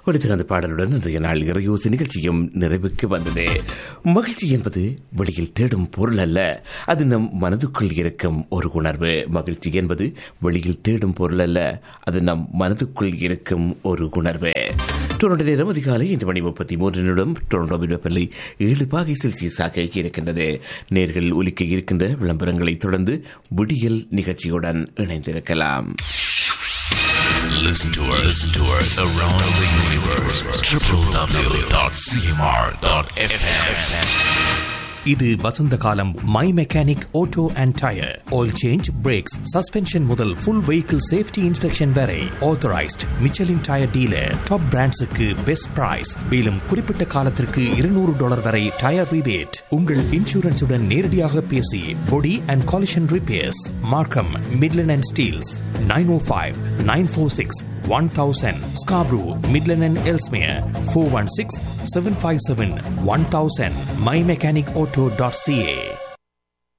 ஒலித்து அந்த பாடலுடன் இன்றைய நாள் இறையோசை நிகழ்ச்சியும் நிறைவுக்கு வந்தது மகிழ்ச்சி என்பது வெளியில் தேடும் பொருள் அல்ல அது நம் மனதுக்குள் இருக்கும் ஒரு உணர்வு மகிழ்ச்சி என்பது வெளியில் தேடும் பொருள் அல்ல அது நம் மனதுக்குள் இருக்கும் ஒரு உணர்வு டொரண்டோ நேரம் அதிகாலை இந்த மணி முப்பத்தி மூன்று நிமிடம் டொரண்டோ வெப்பநிலை ஏழு பாகை செல்சியஸாக இருக்கின்றது நேர்கள் ஒலிக்க இருக்கின்ற விளம்பரங்களை தொடர்ந்து விடியல் நிகழ்ச்சியுடன் இணைந்திருக்கலாம் Listen to us, listen to us around the universe. www.cmr.fm. இது வசந்த காலம் my mechanic auto and tyre oil change brakes suspension முதல் ஃபுல் வெஹிக்கிள் சேஃப்டி இன்ஸ்பெக்ஷன் வரை authorised Michelin tyre dealer top பிராண்ட்ஸுக்கு பெஸ்ட் பிரைஸ் மேலும் குறிப்பிட்ட காலத்திற்கு இருநூறு டாலர் வரை டயர் ரிபேட் உங்கள் இன்சூரன்ஸுடன் நேரடியாக பேசி body and collision repairs Markham Midland and Steeles nine O five nine four six one thousand Scarborough Midland and Ellesmere four one six seven five seven one thousand my mechanic auto dot CA